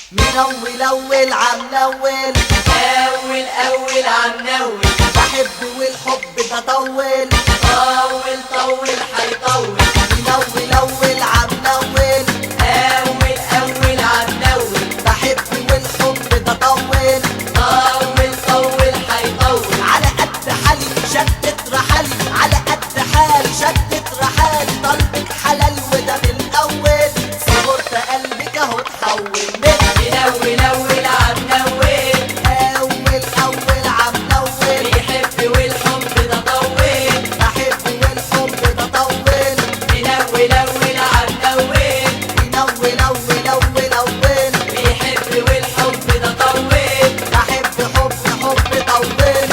منول اول عم نول اول اول عم نول بحب والحب ده طول طول طول هيطول منول اول عم نول اول اول عم نول بحب والحب ده طول طول طول هيطول على قد حالي شدت رحالي على قد حالي شدت رحالي طلبك حلال وده من الاول صبرت قلبك اهو تحول من منول اول عم نول اول اول عم نول بيحب والحب ده طول بحب والحب ده طول منول اول عم نول ينول اول اول اول بيحب والحب ده طول بحب حب حب طول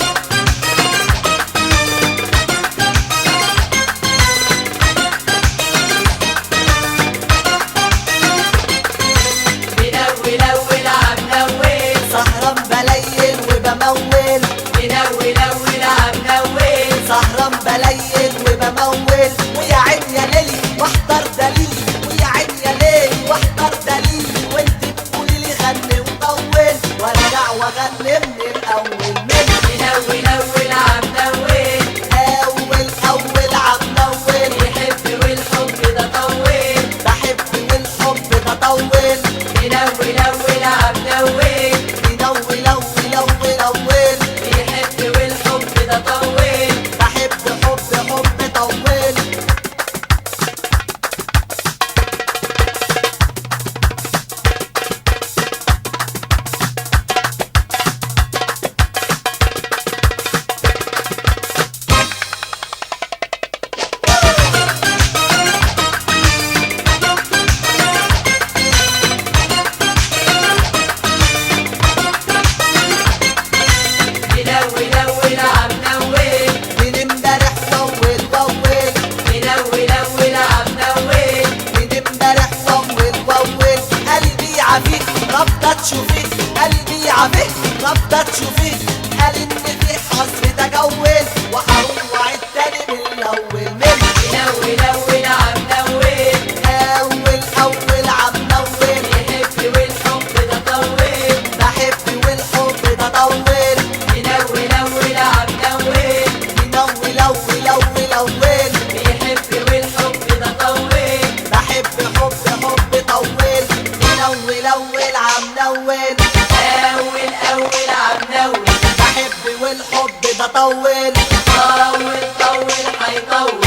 منول اول عم نول سهران بليل وبمول منول اول عم نول سهران بليل وبمول ويا عين يا ليلي واحضر دليلي ويا عين يا ليلي واحضر دليلي وانت تقولي لي غني وطول وارجع واغني من الاول من منول اول عم نول اول اول عم نول بيحب والحب ده طول بحب والحب ده طول منول اول عم نول ينول اول اول اول بيحب والحب ده طول بحب حب حب طول منول اول عم نول من امبارح طول طول منول اول عم نول من امبارح طول طول قلبي يعافيك رافضة تشوفيك قلبي يعافيك رافضة تشوفيك قال ان في حظر تجول وهروح واعيد تاني من الاول من منول اول عم نول اول اول عم نول بيحب والحب ده طول بحب والحب ده طول منول اول عم نول ينول اول اول اول بيحب والحب ده طول بحب حب حب طول ينول اول عم نول اول اول عم نول بحب والحب ده طول طول طول هيطول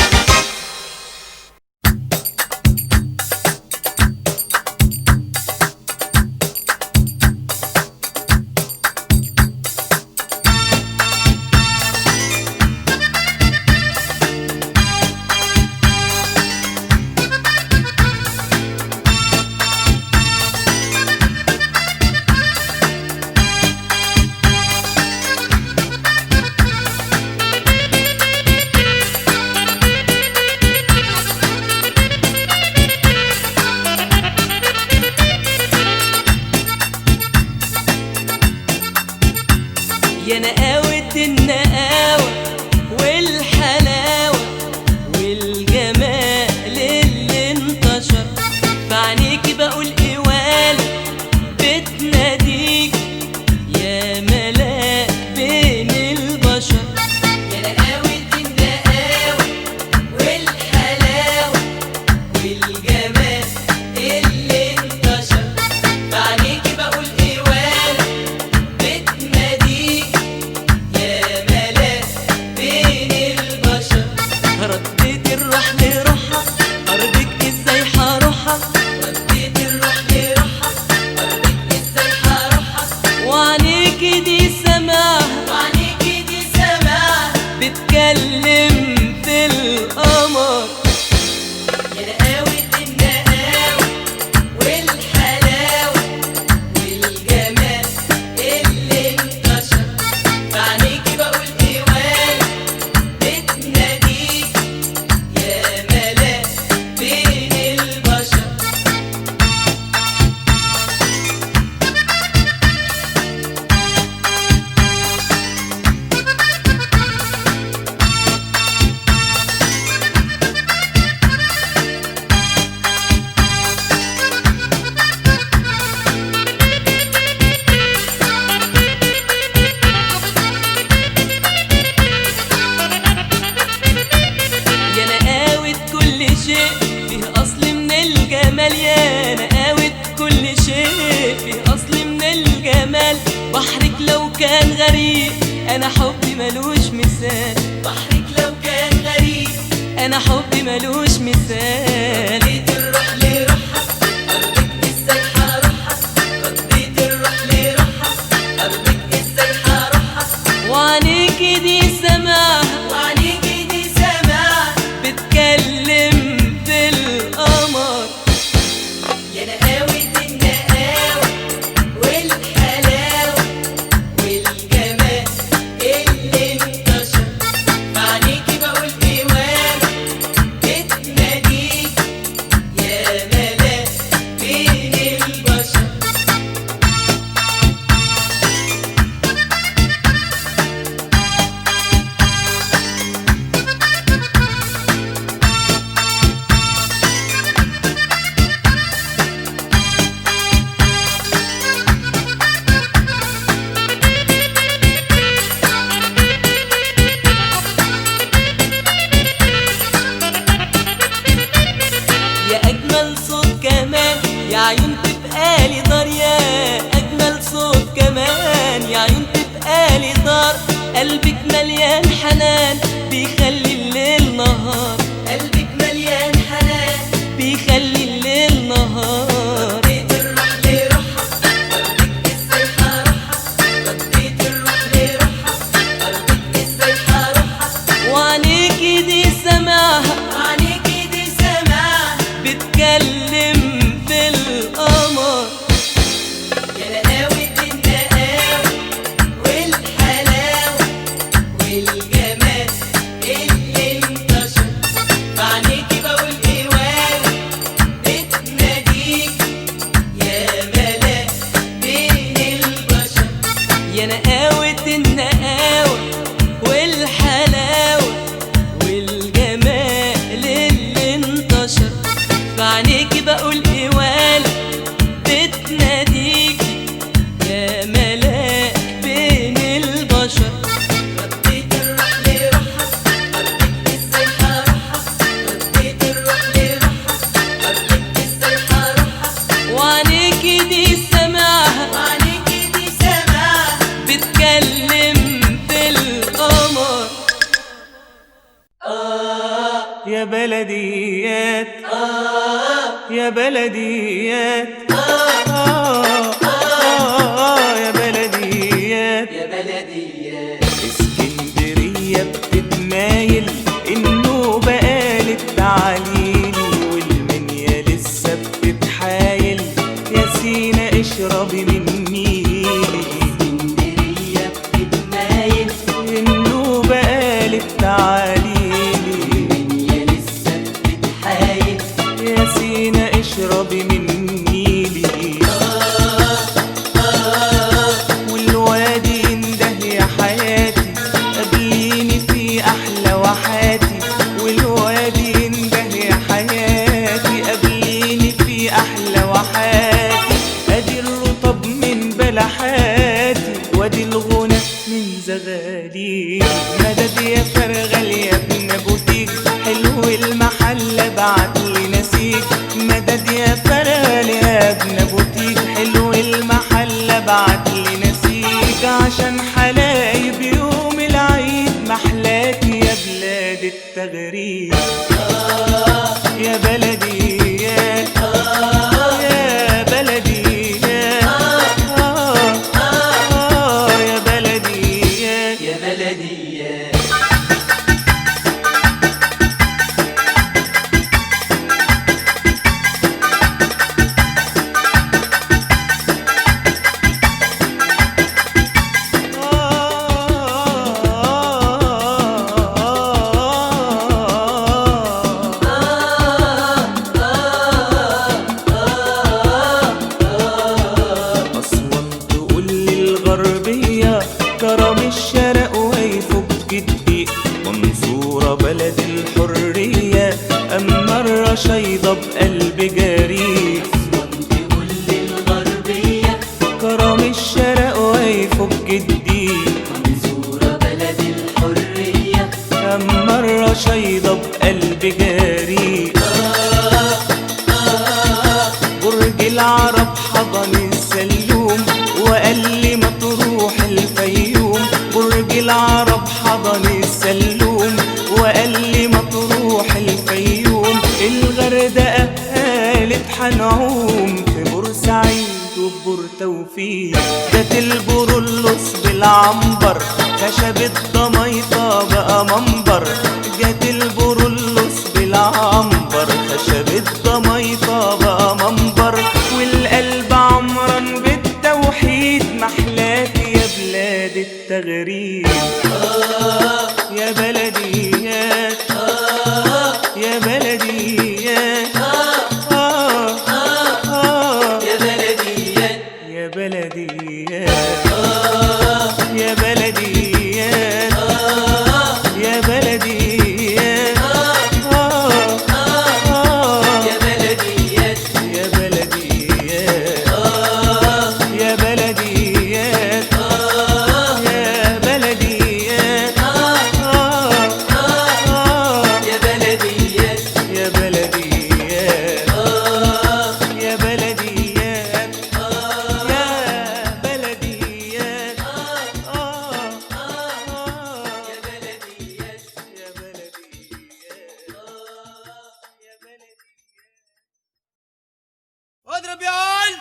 يا نقاوة النقاوة والحلاوة والجمال اللي انتشر في عينيكي بقول قوال بتناديك يا ملاك بين البشر يا نقاوة النقاوة والحلاوة والجمال اللي انتشر في عينيكي بقول ايوان بتناديك يا كان غريب انا حبي ملوش مثال بحرك لو كان غريب انا حبي ملوش مثال رديت الروح لروحها أرضك ازاي هروحها رديت الروح لروحها أرضك ازاي هروحها وعينيكي دي سماها وعينيكي دي سماع بتكلم بالقمر يا نقاوة النقاوة والحلاوة والجمال اللي انتشر معنيكي بقول ايوان بتناديك يا ملاك بين البشر يا اجمل صوت كمان يا عيون تبقى لي دار يا اجمل صوت كمان يا عيون تبقى لي دار قلبك مليان حنان بيخلي الليل نهار قلبك مليان حنان بيخلي الليل نهار رديت الروح لروحها أرضك ازاي هروحها رديت الروح لروحها أرضك ازاي هروحها وعينيكي دي سماها عينيكي دي سماع بتكلم بالقمر يا نقاوة النقاوة والحلاوة والجمال اللي انتشر معنيكي بقول ايوان بتناديك يا ملاك بين البشر يا نقاوة النقاوة والحلاوة والجمال اللي انتشر فعنيكي بقول ايوال بتناديكي يا ملاك بين البشر رديت الروح لروحها أرضك ازاي هروحها رديت الروح لروحها أرضك ازاي هروحها وعنيكي دي سماها وعينيكي دي سماع بتكلم بالقمر يا بلديات يا بلديات آه آه يا بلديات يا بلدي اسكندرية بتتمايل انه بقالت تعاليل والمنيا لسه بتتحايل يا سينا اشربي من نيلي اسكندرية بتتمايل انه بقالت تعاليل يا لسه بتحايل يا سينا اشربي من نيلي والوادي ينده يا حياتي قابليني في احلى وحاتي والوادي ينده يا حياتي قابليني في احلى وحاتي ادي الرطب من بلحاتي وادي الغنى من زغاليل مدد يا فرغل يا ابن بوتيك حلو المحل بعت لي نسيك مدد يا فرغل يا ابن بوتيك حلو المحل بعت لي نسيك عشان حلايب يوم العيد محلاكي يا بلاد التغريب يا بلدي يا يا بلدي يا آه آه يا بلدي يا يا بلدي أسوان تقول للغربية كرم الشرق ويفك الضيق منصورة بلد الحرية أما الرشيضة بقلب جريء تقول للغربية كرم الشرق ويفك الضيق منصورة بلد الحرية أما الرشيضة بقلب جريء برج العرب حضن السلوم وقال لي ما تروح الفيوم نشكر توفيق جات البرولوس بالعنبر خشب الضميطة بقى منبر جات البرولوس بالعنبر خشب الضميطة بقى منبر والقلب عمران بالتوحيد محلاك يا بلاد التغريب يا بلديات يا بلديات آه آه يا بلديات يا بلديات يا بلديات يا بلديات آه آه يا بلديات يا بلديات يا بلديات يا بلديات آه آه يا بلديات يا بلديات يا بلديات يا بلديات آه آه يا بلديات يا بلديات اضرب يا عيل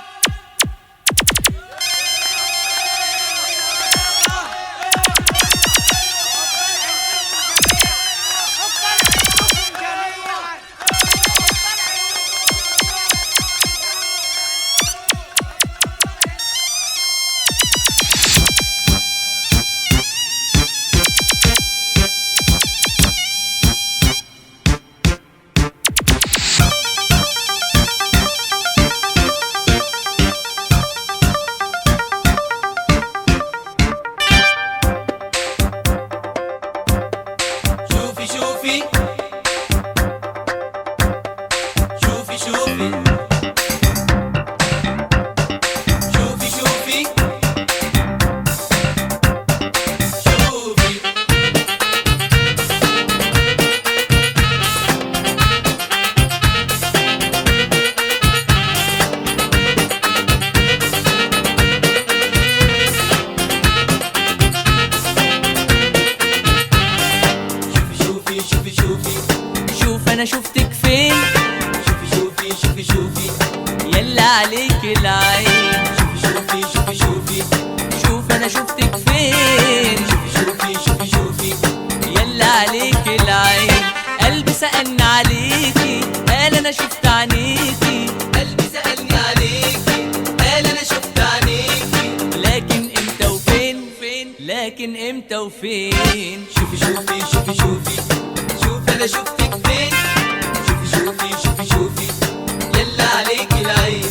شوفي شوفي شوفي شوفي شوفي شوفي شوفي شوفي شوفي شوفي شوف انا شفتك فين شوفي شوفي شوفي شوفي يلا عليك العين شوفي شوفي شوفي شوف انا شفتك فين شوفي شوفي شوفي يلا عليك العين قلبي سألني عليكي قال انا شفت عينيكي قلبي سألني عليكي قال انا شفت عينيكي لكن امتى وفين فين لكن امتى وفين شوفي شوفي شوفي شوفي شوف انا شفتك فين شوفي شوفي شوفي شوفي يلا عليك العين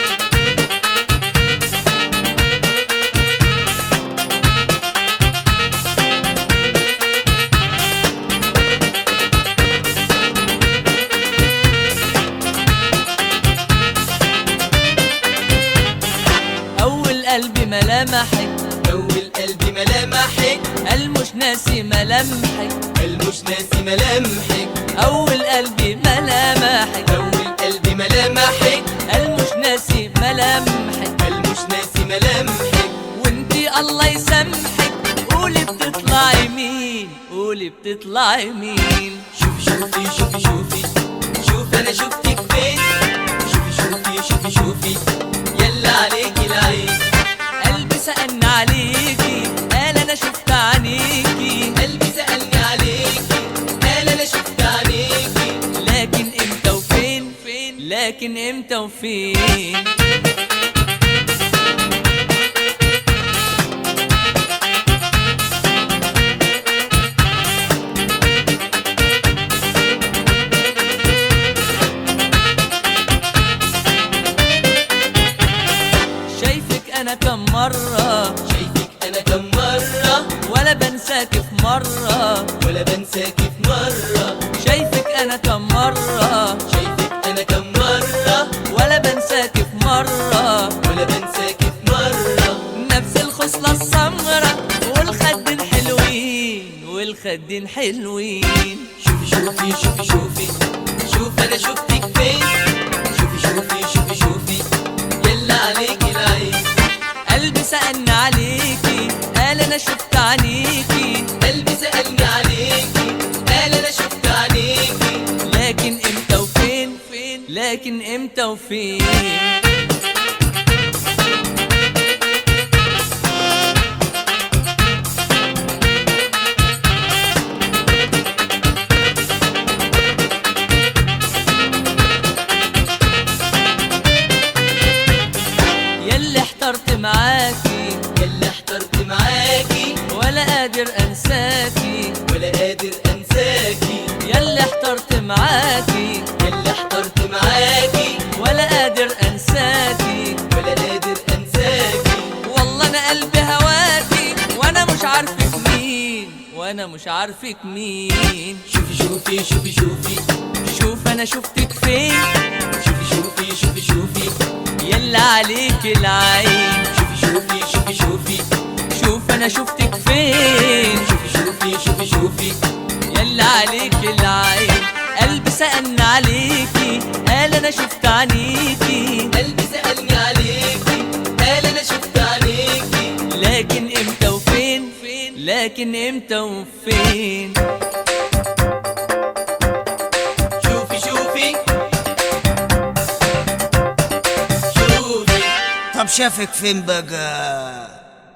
اول قلبي ملامحك اول قلبي ملامحك قال مش ناسي ملامحك قال مش ناسي ملامحك اول قلبي ملامحك اول قلبي ملامحك قال مش ناسي ملامحك قال مش ناسي ملامحك وانتي الله يسامحك قولي بتطلعي مين قولي بتطلعي مين شوفي شوفي شوفي شوفي شوف انا شفتك فين شوفي شوفي شوفي شوفي يلا عليك العين قلبي سألني عليكي قال انا شفت عينيكي قلبي سألني عليكي قال انا شفت عينيكي لكن امتى وفين فين لكن امتى وفين شايفك انا كم مرة شايفك انا كم مرة ولا بنساك في مرة ولا بنساك في مرة شايفك انا كم مرة شايفك انا كم مرة ولا بنساك في مرة ولا بنساك في مرة نفس الخصلة السمرة والخدين حلوين والخدين حلوين شوفي شوفي شوفي شوفي شوف انا شفتك فين شوفي شوفي شوفي شوفي يلا عليك العين قلبي سألني عليكي قال انا شفت عينيكي قلبي سألني عليكي قال انا شفت عينيكي لكن امتى وفين فين لكن امتى وفين احترت معاكي يلا احترت معاكي ولا قادر انساكي ولا قادر انساكي ياللي احترت معاكي يلا احترت معاكي ولا قادر انساكي ولا قادر انساكي والله انا قلبي هواكي وانا مش عارفك مين وانا مش عارفك مين شوفي شوفي شوفي شوفي شوف انا شفتك فين شوفي شوفي شوفي شوفي يلا عليك العين شوفي شوفي شوفي شوفي شوف انا شفتك فين شوفي شوفي شوفي شوفي يلا عليك العين قلبي سألني عليكي قال انا شفت عينيكي قلبي سألني عليكي قال انا شفت عليكي لكن امتى وفين لكن امتى وفين شوفي شوفي شوفي طب شافك فين بقى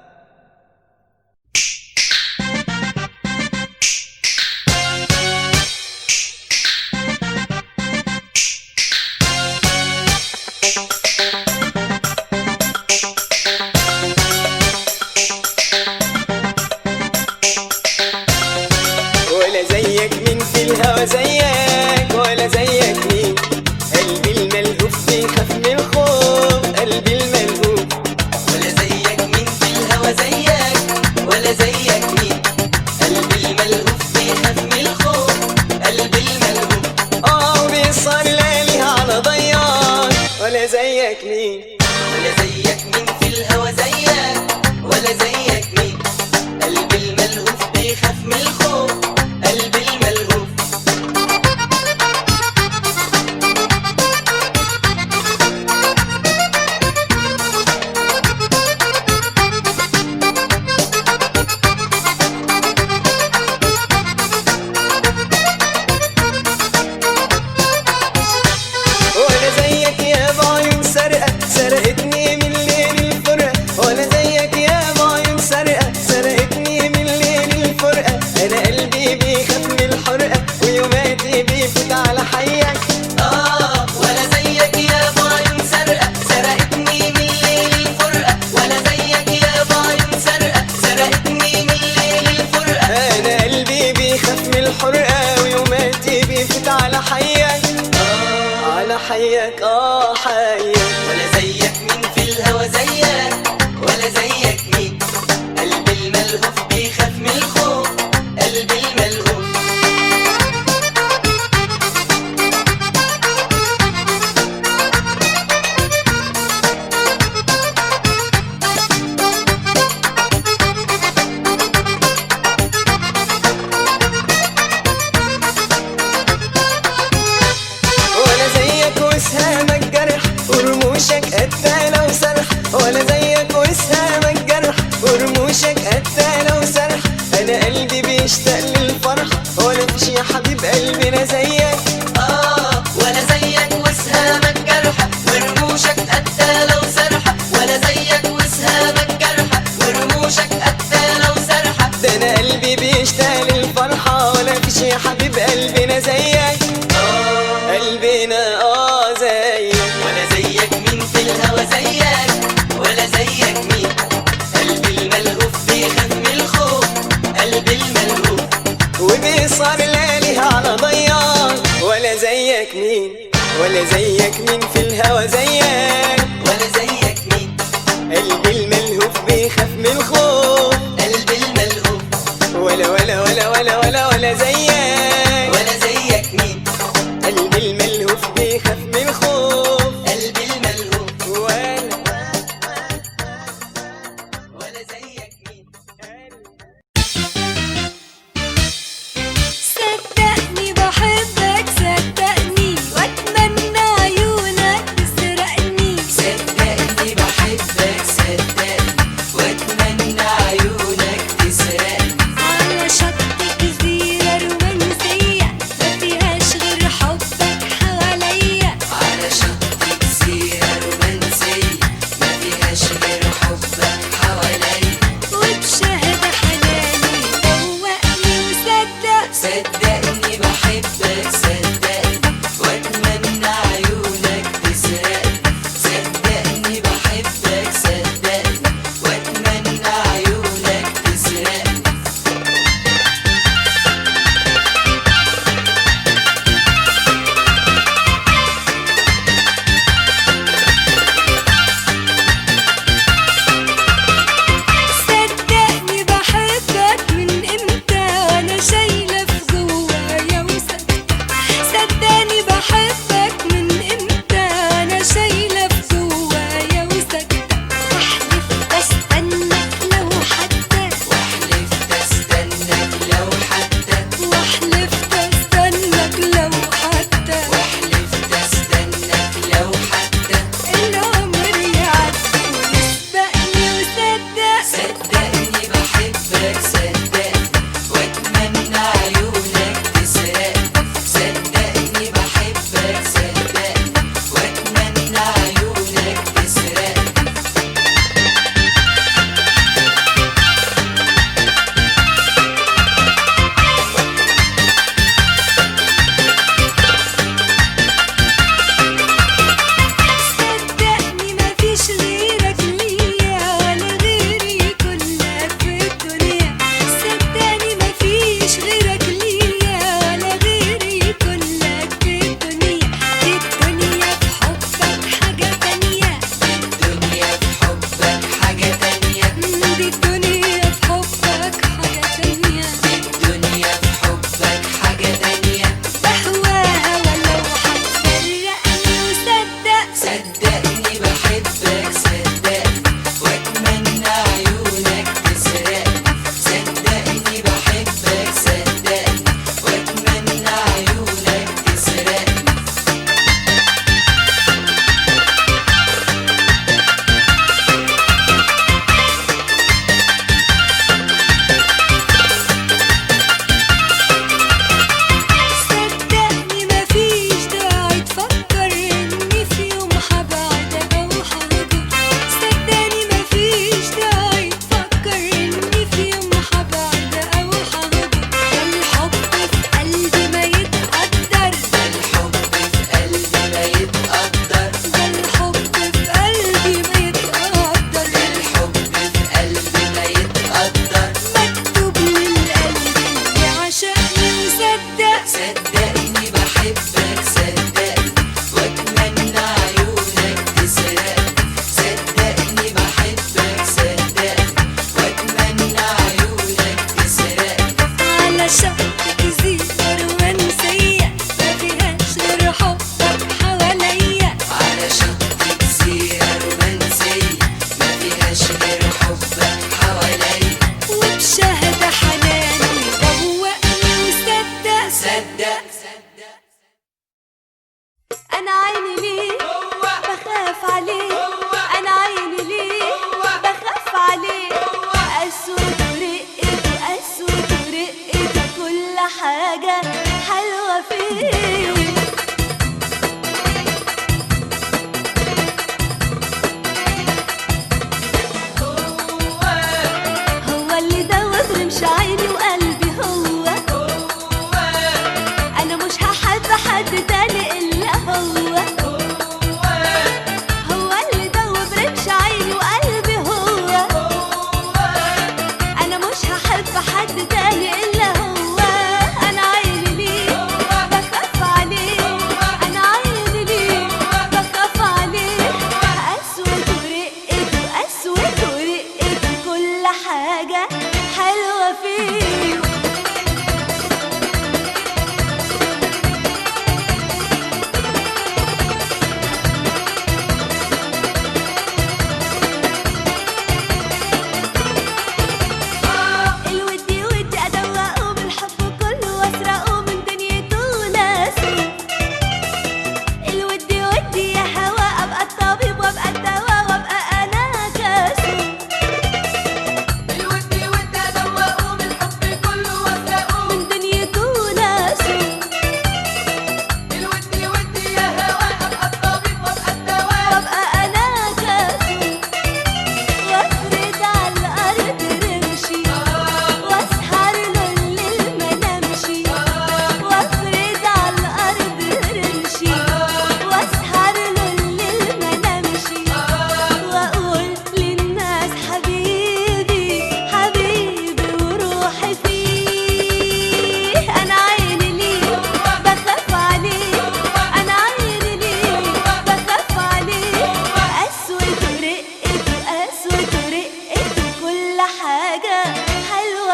ولا زيك مين في الهوى زيك ولا زيك مين قلبي الملهوف بيخاف من الخوف قلبي الملهوف ولا زيك مين في الهوى زيك ولا زيك مين قلبي الملهوف بيخاف من الخوف قلبي الملهوف اه وبيسهر لياليها على ضيان ولا زيك مين ولا زيك مين في الهوى زيك ولا زيك مين قلبي الملهوف بيخاف من الخوف قلبي الملهوف ولا زيك يا بعيون سرقة سرقتني من ليل الفرقة ولا زيك يا بعيون سرقة سرقتني من ليل الفرقة أنا قلبي بيخاف من الحرقة ويوماتي بيفوت على حيك آه ولا زيك يا بعيون سرقة سرقتني من ليل الفرقة ولا زيك يا بعيون سرقة سرقتني من ليل الفرقة أنا قلبي بيخاف من الحرقة ويوماتي بيفوت على حيك على حيك آه حيك ولا زيك مين في الهوى زيك ولا زيك مين قلبي الملهوف بيخاف من الخوف قلبي الملهوف ولا زيك وسهامك جرح ورموشك قتالة وسرح ولا زيك وسهامك جرح ورموشك قتالة وسرح أنا قلبي بيشتاق للفرح ولا فيش يا حبيب قلبنا زيك آه ولا زيك وسهامك جرحة ورموشك قتالة وسرحة ولا زيك وسهامك جرحة ورموشك قتالة وسرحة ده أنا قلبي بيشتاق للفرحة ولا فيش يا حبيب قلبنا زيك قلبنا آه زيك ولا زيك مين في الهوى زيك ولا زيك مين قلبي الملهوف بيخاف من الخوف قلبي الملهوف وبيسهر لياليها على ضيان ولا زيك مين ولا زيك مين في الهوى زيك ولا زيك مين قلبي الملهوف بيخاف من الخوف قلبي الملهوف ولا ولا ولا ولا ولا ولا زيك ولا زيك مين قلبي الملهوف بيخاف من الخوف قلبي الملهوف ولا ولا زيك مين صدقني بحبك صدقني واتمنى عيونك تسرقني صدقني بحبك صدقني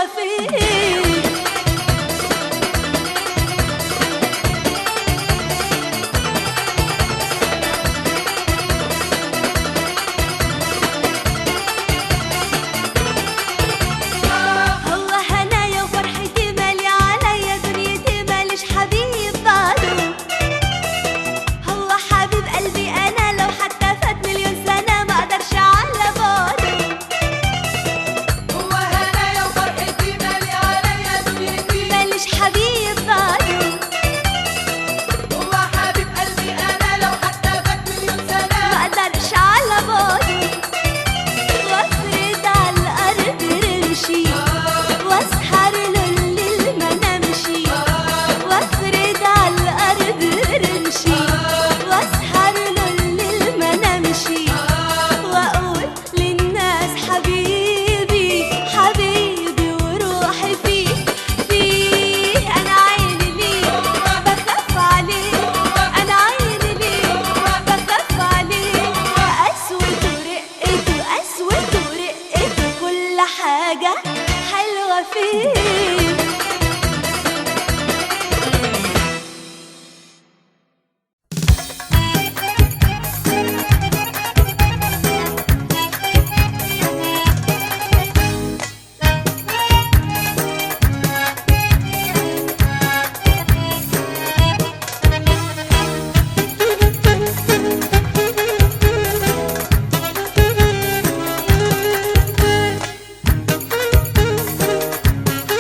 فين هو هنايا وفرحتي مالي عليا دنيتي ماليش حبيب بعده هو حبيب قلبي انا لو حتى فات مليون سنه ما اقدرش على بعده هو هنايا وفرحتي مالي عليا دنيتي ماليش حبيب بعده هو حبيب قلبي انا لو حتى فات مليون ما سنه اقدرش على بعده وافرد على الارض رمشي واسهر له الليل ما نمشي وافرد على الارض رمشي واسهر له الليل ما نمشي واقول للناس حبيبي حبيبي وروحي فيه فيه انا عيني ليه بخاف عليه انا عيني ليه بخاف عليه قسوته رقته قسوته رقته كل حاجه حلوه فيه Thank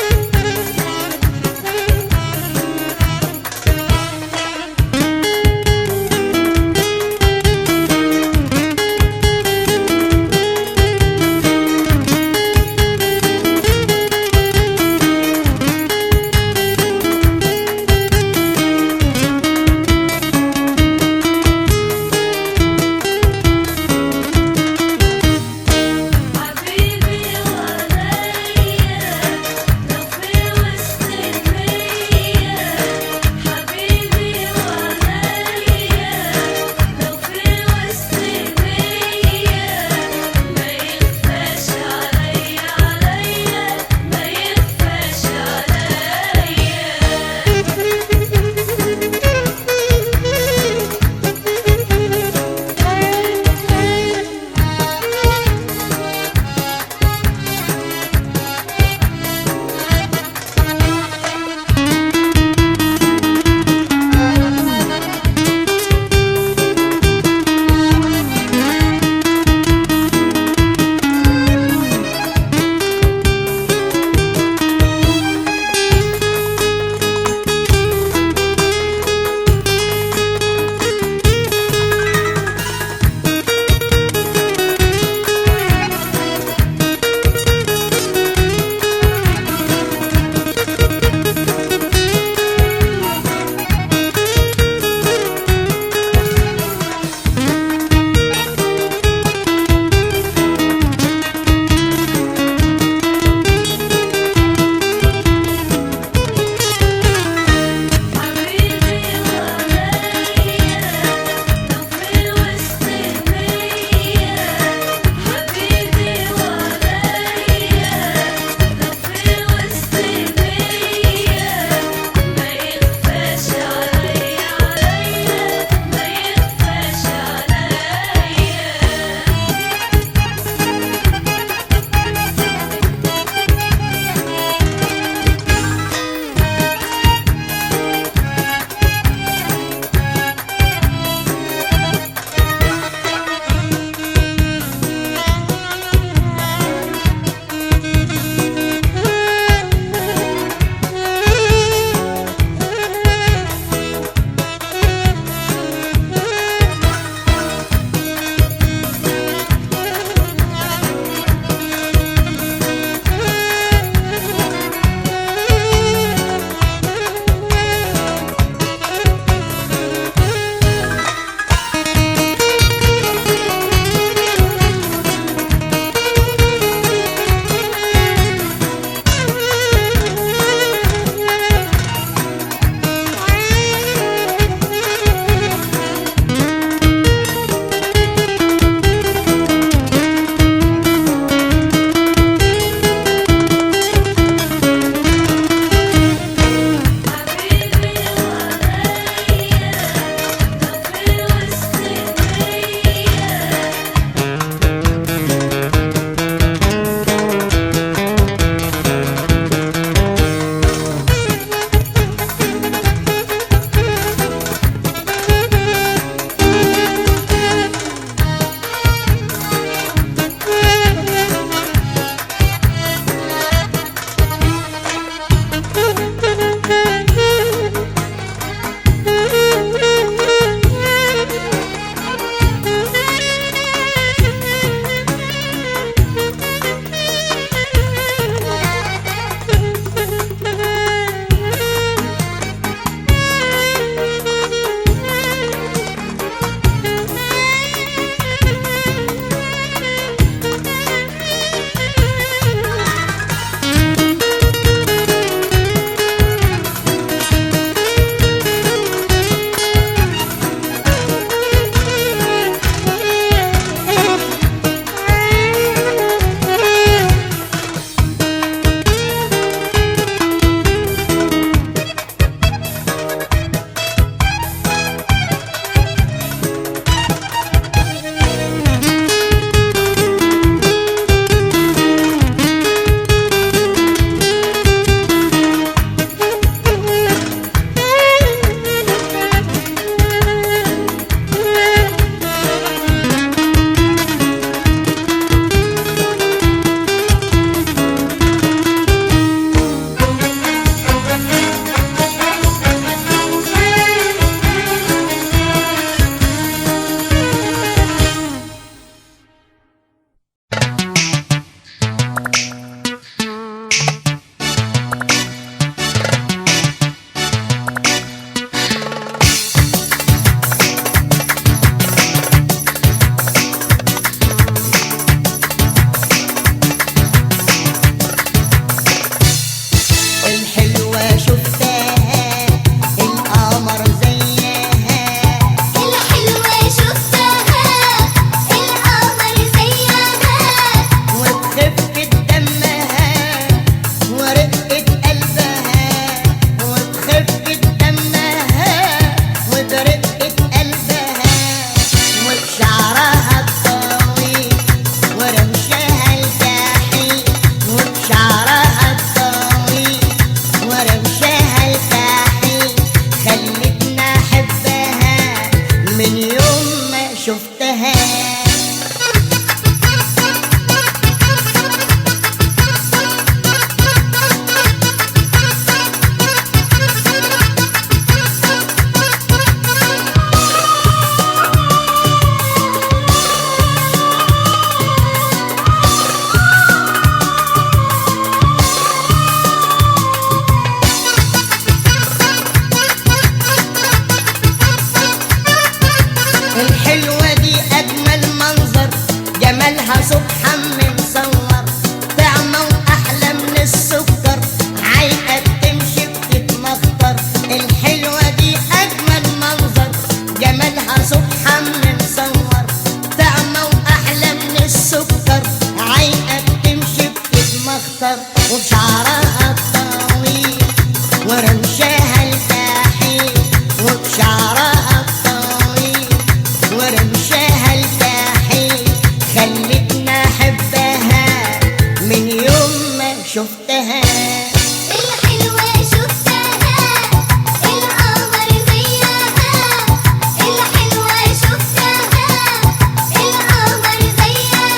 جمالها سبحان مصور طعمة وأحلى من السكر عايقة تمشي بتتمخطر الحلوة دي أجمل منظر جمالها سبحان مصور طعمة وأحلى من السكر عايقة تمشي بتتمخطر وبشعرها الطويل ورمشها الكحيل وبشعرها الطويل ورمشها الكحيل خلتنا احبها من يوم ما شفتها الحلوة شفتها القمر زيها الحلوة شفتها القمر زيها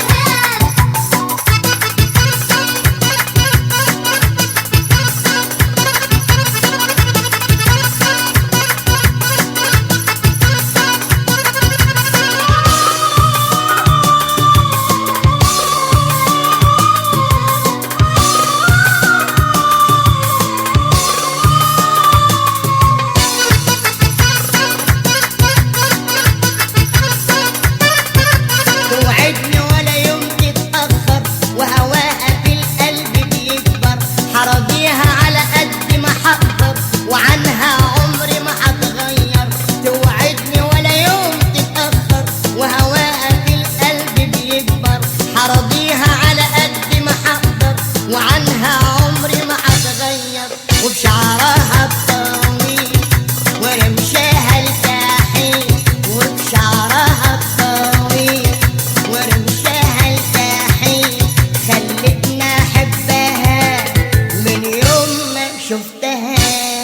توعدني ولا يوم تتأخر وهواها في القلب بيكبر حراضيها على قد ما حقدر وعنها عمري ما هتغير توعدني ولا يوم تتأخر وهواها في القلب بيكبر حراضيها على قد ما حقدر وعنها عمري ما هتغير وبشعرها الطويل ورمشها الكحيل وبشعرها الطويل ورمشها الكحيل خلتنا احبها من يوم ما شفتها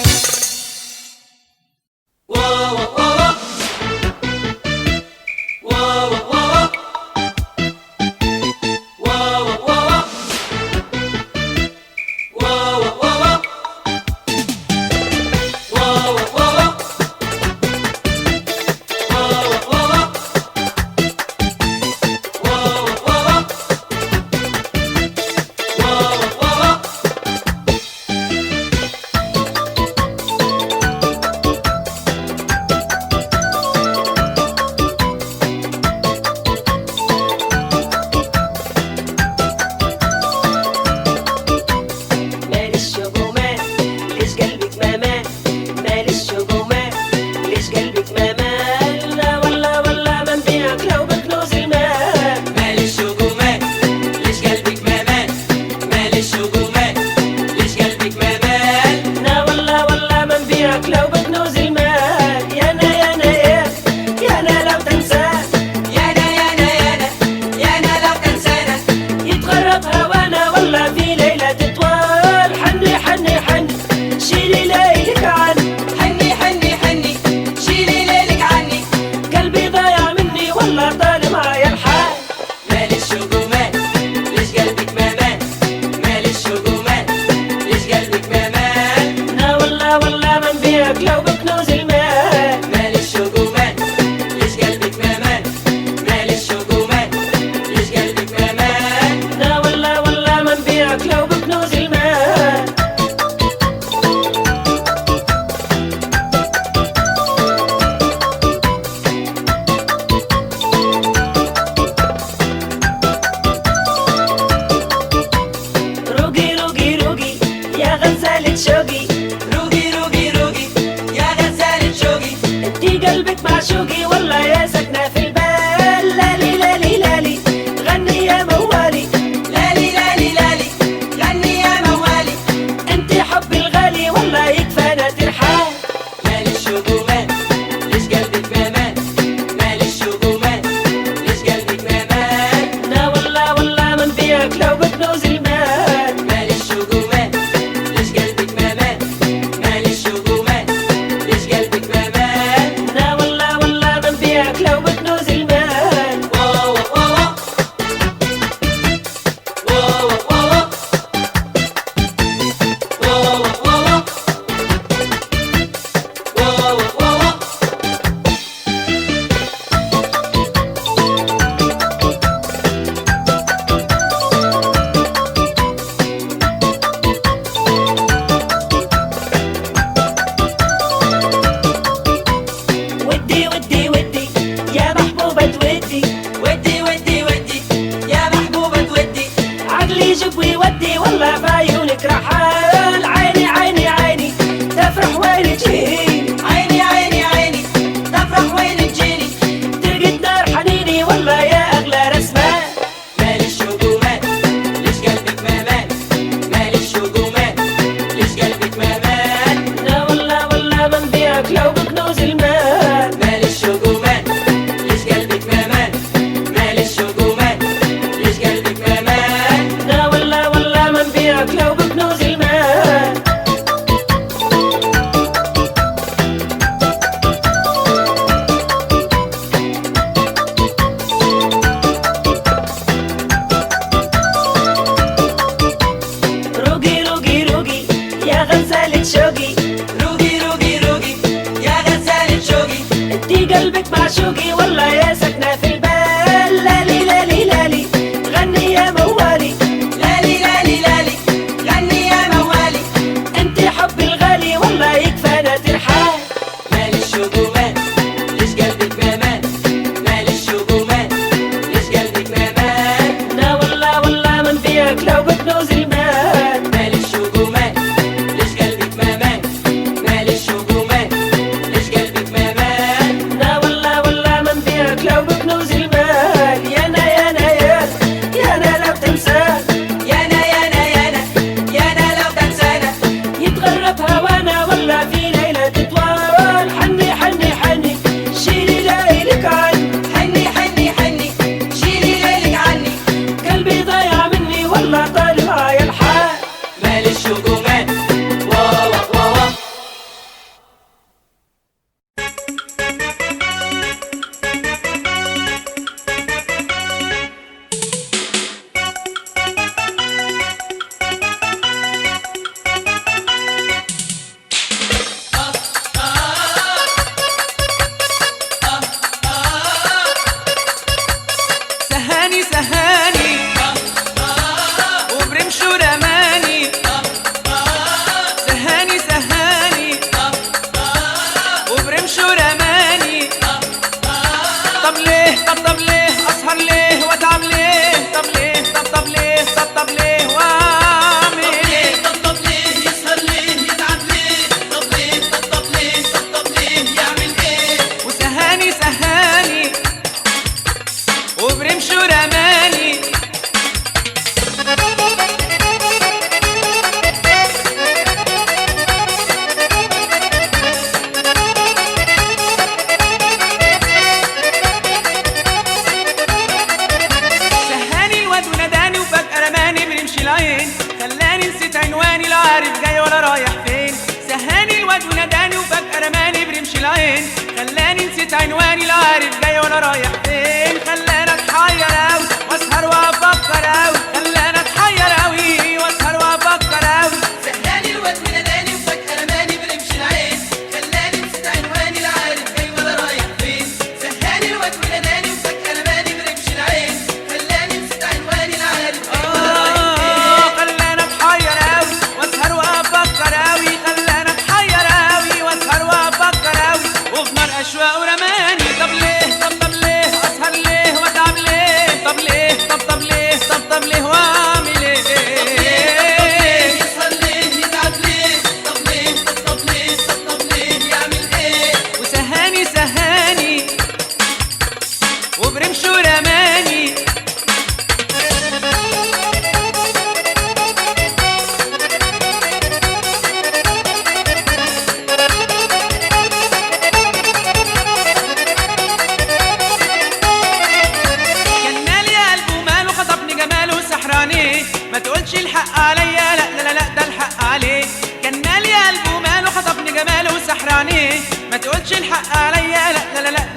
مال الشجومان ليش قلبك ما مال مال الشجومان ليش قلبك ما مال لا والله والله ما نبيعك لو بكنوز المال مال الشجومان ليش قلبك ما مال مال الشجومان ليش قلبك ما مال لا والله والله ما نبيعك لو بكنوز المال يا انا يا انا يا يا انا لو تنساه يا انا يا انا يا انا يا انا لو تنسانا يتغرب هوانا والله في ليلة تطول حني حني حني شيلي ليلك عني حني حني حني شيلي ليلك عني قلبي ضايع مني والله طال معايا الحال مال الشجومان ليش قلبك ما مال مال الشجومان ليش قلبك ما مال لا والله والله ما نبيعك لو بكنوز المال مال الشجومان ليش قلبك ما مال مال الشجومان ليش قلبك ما مال لا والله والله ما نبيعك لو بكنوز المال روقي روقي روقي يا غزالة شوقي روقي روقي روقي يا غزالة شوقي انتي قلبك معشوقي والله يا سكنة في البال لالي لالي لالي غني يا موالي لالي لالي لالي غني يا موالي انتي حبي الغالي والله يكفانا ترحال مال الشجومان ليش قلبك ما مال مال الشجومان ليش قلبك ما مال لا والله والله ما نبيعك لو بكنوز المال مال الشجومان ليش قلبك ما مال مال الشجومان ليش قلبك ما مال لا والله والله ما نبيعك لو بكنوز المال واو واو واو واو واو واو واو واو واو قلبك معشوقي والله يا سكنة في البال لالي لالي لالي غني يا موالي لالي لالي لالي غني يا موالي انت حبي الغالي والله يكفانا ترحال مال الشجومات ليش قلبك ما مات مال الشجومات ليش قلبك ما مات لا والله والله ما نبيعك لو بكنوز المال مال الشجومات ليش قلبك ما مات مال الشجومات ليش قلبك ما مات لا والله والله ما نبيعك لو بكنوز المال يا انا يا انا يا أنا، يا انا لو تنساه يا انا يا انا يا انا يا انا لو تنسانا يتغرب هوانا ولا في ليلة طوال حني حني حني شيلي ليلك عني حني حني حني شيلي ليلك عني قلبي ضايع مني والله طال معايا الحال مال الشجومات واوا واوا سهاني سهاني وبرمشو رماني سهاني سهاني وبرمشو رماني طب ليه طب طب ليه اسهر ليه واتعب ليه طب ليه طب طب ليه طب طب ليه واعمل ايه طب طب ليه يسهر ليه يتعب ليه طب ليه طب طب ليه طب طب ليه يعمل ايه وسهاني سهاني وبرمشو رماني سهاني الواد وناداني وفجأة رماني برمشي العين خلاني نسيت عنواني لا عارف جاي ولا رايح فين سهاني الواد وناداني وفجأة رماني برمشي العين خلاني نسيت عنواني لا عارف جاي ولا رايح فين خلاني اتحير اوي واسهر وافكر اوي خلاني اتحير اوي واسهر وافكر اوي سهاني الواد وناداني وفجأة رماني برمشي العين خلاني نسيت عنواني لا عارف جاي ولا رايح فين سهاني الواد وناداني وفجأة رماني برمشي العين خلاني نسيت عنواني لا عارف جاي ولا رايح فين خلاني اتحير اوي واسهر وافكر اوي خلاني اتحير اوي واسهر وافكر اوي وفي نار اشواق ورماني طب ليه طب طب ليه اسهر ليه واتعب ليه طب ليه طب طب ليه طب طب ليه واعمل ايه يسهر ليه يتعب ليه طب ليه طب طب ليه طب طب ليه يعمل ايه وسهاني سهاني وبرمشو رماني كان مالي قلبه ماله خطفني جماله سحراني ما تقولش الحق عليا لا لا لا لا ده الحق عليه كان مالي قلبه ماله خطفني جماله سحراني ما تقولش الحق عليا لا لا لا لا